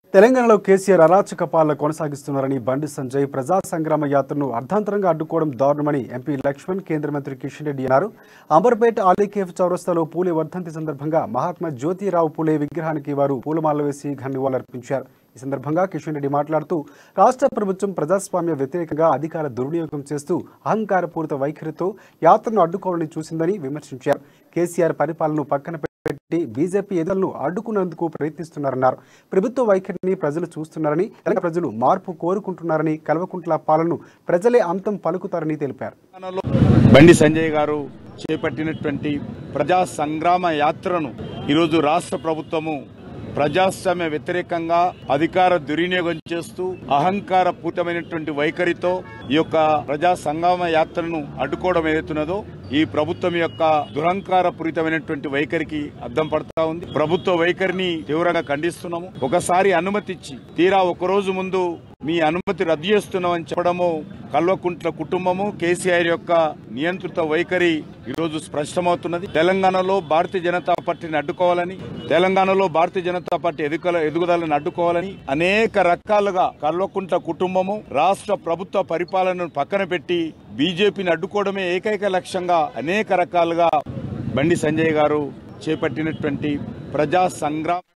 తెలంగాణలో కేసీఆర్ అరాచక పాలన కొనసాగిస్తున్నారని బండి సంజయ్ ప్రజా సంగ్రామ యాత్రను అర్ధాంతరంగా అడ్డుకోవడం దారుణమని ఎంపీ లక్ష్మణ్ కేంద్ర మంత్రి కిషన్ రెడ్డి అన్నారు అంబర్పేట అలీకేఫ్ చౌరస్తాలో పూలే వర్ధంతి సందర్భంగా మహాత్మా జ్యోతిరావు పూలే విగ్రహానికి వారు పూలమాల వేసి ఘన నివాళులర్పించారు ఈ సందర్భంగా కిషన్ రెడ్డి మాట్లాడుతూ రాష్ట్ర ప్రభుత్వం ప్రజాస్వామ్య వ్యతిరేకంగా అధికార దుర్వినియోగం చేస్తూ అహంకారపూరిత వైఖరితో యాత్రను అడ్డుకోవాలని చూసిందని విమర్శించారు కేసీఆర్ పరిపాలనను పక్కన పెట్టి బీజేపీ ఎదులను అడ్డుకునేందుకు ప్రయత్నిస్తున్నారన్నారు ప్రభుత్వ వైఖరిని ప్రజలు చూస్తున్నారని తెలంగాణ ప్రజలు మార్పు కోరుకుంటున్నారని కల్వకుంట్ల పాలనను ప్రజలే అంతం పలుకుతారని తెలిపారు తెలంగాణలో బండి సంజయ్ గారు చేపట్టినటువంటి ప్రజా సంగ్రామ యాత్రను ఈరోజు రాష్ట్ర ప్రభుత్వము ప్రజాస్వామ్య వ్యతిరేకంగా అధికార దుర్వినియోగం చేస్తూ అహంకార పూరితమైనటువంటి వైఖరితో ఈ యొక్క ప్రజా సంగ్రామ యాత్రను అడ్డుకోవడం ఏదైతున్నదో ఈ ప్రభుత్వం యొక్క దురహంకార పూరితమైనటువంటి వైఖరికి అద్దం పడతా ఉంది ప్రభుత్వ వైఖరిని తీవ్రంగా ఖండిస్తున్నాము ఒకసారి అనుమతి ఇచ్చి తీరా ఒక రోజు ముందు మీ అనుమతి రద్దు చేస్తున్నామని చెప్పడము కల్వకుంట్ల కుటుంబము కేసీఆర్ యొక్క నియంత్రిత వైఖరి ఈరోజు స్పష్టమవుతున్నది తెలంగాణలో భారతీయ జనతా పార్టీని అడ్డుకోవాలని తెలంగాణలో భారతీయ జనతా పార్టీ ఎదుగుల ఎదుగుదలను అడ్డుకోవాలని అనేక రకాలుగా కల్వకుంట్ల కుటుంబము రాష్ట్ర ప్రభుత్వ పరిపాలనను పక్కన పెట్టి బీజేపీని అడ్డుకోవడమే ఏకైక లక్ష్యంగా అనేక రకాలుగా బండి సంజయ్ గారు చేపట్టినటువంటి ప్రజా సంగ్రామ